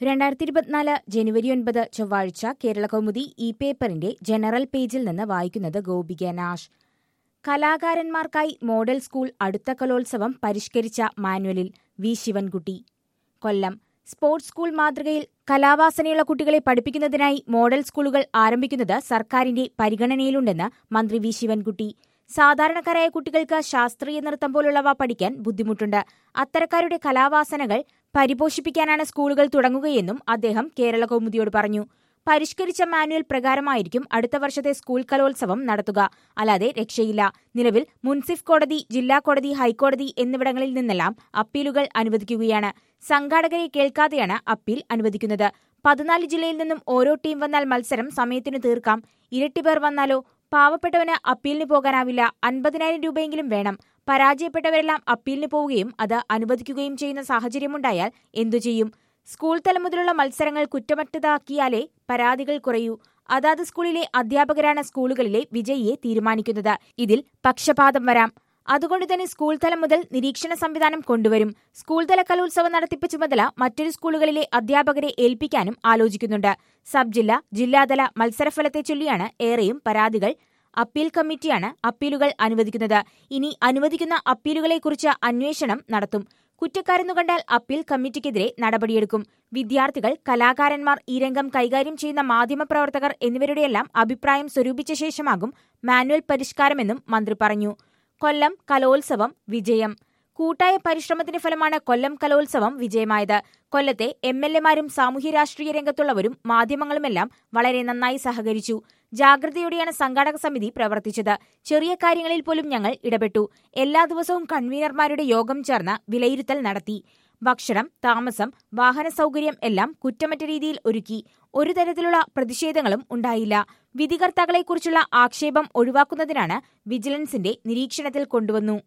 രണ്ടായിരത്തി ഇരുപത്തിനാല് ജനുവരി ഒൻപത് ചൊവ്വാഴ്ച കേരള കൗമുദി ഇ പേപ്പറിന്റെ ജനറൽ പേജിൽ നിന്ന് വായിക്കുന്നത് ഗോപിക നാഷ് കലാകാരന്മാർക്കായി മോഡൽ സ്കൂൾ അടുത്ത കലോത്സവം പരിഷ്കരിച്ച മാനുവലിൽ V Sivankutty Kollam sports school മാതൃകയിൽ കലാവാസനയുള്ള കുട്ടികളെ പഠിപ്പിക്കുന്നതിനായി മോഡൽ സ്കൂളുകൾ ആരംഭിക്കുന്നത് സർക്കാരിന്റെ പരിഗണനയിലുണ്ടെന്ന് മന്ത്രി വി ശിവൻകുട്ടി സാധാരണക്കാരായ കുട്ടികൾക്ക് ശാസ്ത്രീയ നൃത്തം പോലുള്ളവ പഠിക്കാൻ ബുദ്ധിമുട്ടുണ്ട് അത്തരക്കാരുടെ കലാവാസനകൾ പരിപോഷിപ്പിക്കാനാണ് സ്കൂളുകൾ തുടങ്ങുകയെന്നും അദ്ദേഹം കേരള കൗമുദിയോട് പറഞ്ഞു പരിഷ്കരിച്ച മാനുവൽ പ്രകാരമായിരിക്കും അടുത്ത വർഷത്തെ സ്കൂൾ കലോത്സവം നടത്തുക അല്ലാതെ രക്ഷയില്ല നിലവിൽ മുൻസിഫ് കോടതി ജില്ലാ കോടതി ഹൈക്കോടതി എന്നിവിടങ്ങളിൽ നിന്നെല്ലാം അപ്പീലുകൾ അനുവദിക്കുകയാണ് സംഘാടകരെ കേൾക്കാതെയാണ് അപ്പീൽ അനുവദിക്കുന്നത് പതിനാല് ജില്ലയിൽ നിന്നും ഓരോ ടീം വന്നാൽ മത്സരം സമയത്തിന് തീർക്കാം ഇരട്ടി പേർ വന്നാലോ പാവപ്പെട്ടവന് അപ്പീലിന് പോകാനാവില്ല അൻപതിനായിരം രൂപയെങ്കിലും വേണം പരാജയപ്പെട്ടവരെല്ലാം അപ്പീലിന് പോവുകയും അത് അനുവദിക്കുകയും ചെയ്യുന്ന സാഹചര്യമുണ്ടായാൽ എന്തു ചെയ്യും സ്കൂൾ തലം മുതലുള്ള മത്സരങ്ങൾ കുറ്റമറ്റതാക്കിയാലേ പരാതികൾ കുറയൂ അതാത് സ്കൂളിലെ അധ്യാപകരാണ് സ്കൂളുകളിലെ വിജയിയെ തീരുമാനിക്കുന്നത് ഇതിൽ പക്ഷപാതം വരാം അതുകൊണ്ട് തന്നെ സ്കൂൾ തലം മുതൽ നിരീക്ഷണ സംവിധാനം കൊണ്ടുവരും സ്കൂൾ തല കലോത്സവ നടത്തിപ്പ് ചുമതല മറ്റൊരു സ്കൂളുകളിലെ അധ്യാപകരെ ഏൽപ്പിക്കാനും ആലോചിക്കുന്നുണ്ട് സബ് ജില്ല ജില്ലാതല മത്സരഫലത്തെ ചൊല്ലിയാണ് ഏറെയും പരാതികൾ അപ്പീൽ കമ്മിറ്റിയാണ് അപ്പീലുകൾ അനുവദിക്കുന്നത് ഇനി അനുവദിക്കുന്ന അപ്പീലുകളെക്കുറിച്ച് അന്വേഷണം നടത്തും കുറ്റക്കാരെന്നു കണ്ടാൽ അപ്പീൽ കമ്മിറ്റിക്കെതിരെ നടപടിയെടുക്കും വിദ്യാർത്ഥികൾ കലാകാരന്മാർ ഈ രംഗം കൈകാര്യം ചെയ്യുന്ന മാധ്യമപ്രവർത്തകർ എന്നിവരുടെയെല്ലാം അഭിപ്രായം സ്വരൂപിച്ച ശേഷമാകും മാനുവൽ പരിഷ്കാരമെന്നും മന്ത്രി പറഞ്ഞു കൊല്ലം കലോത്സവം വിജയം കൂട്ടായ പരിശ്രമത്തിന്റെ ഫലമാണ് കൊല്ലം കലോത്സവം വിജയമായത് കൊല്ലത്തെ എം എൽ എമാരും സാമൂഹ്യ രാഷ്ട്രീയ രംഗത്തുള്ളവരും മാധ്യമങ്ങളുമെല്ലാം വളരെ നന്നായി സഹകരിച്ചു ജാഗ്രതയോടെയാണ് സംഘാടക സമിതി പ്രവർത്തിച്ചത് ചെറിയ കാര്യങ്ങളിൽ പോലും ഞങ്ങൾ ഇടപെട്ടു എല്ലാ ദിവസവും കൺവീനർമാരുടെ യോഗം ചേർന്ന് വിലയിരുത്തൽ നടത്തി ഭക്ഷണം താമസം വാഹന സൗകര്യം എല്ലാം കുറ്റമറ്റ രീതിയിൽ ഒരുക്കി ഒരു തരത്തിലുള്ള പ്രതിഷേധങ്ങളും ഉണ്ടായില്ല വിധികർത്താക്കളെക്കുറിച്ചുള്ള ആക്ഷേപം ഒഴിവാക്കുന്നതിനാണ് വിജിലൻസിന്റെ നിരീക്ഷണത്തിൽ കൊണ്ടുവന്നു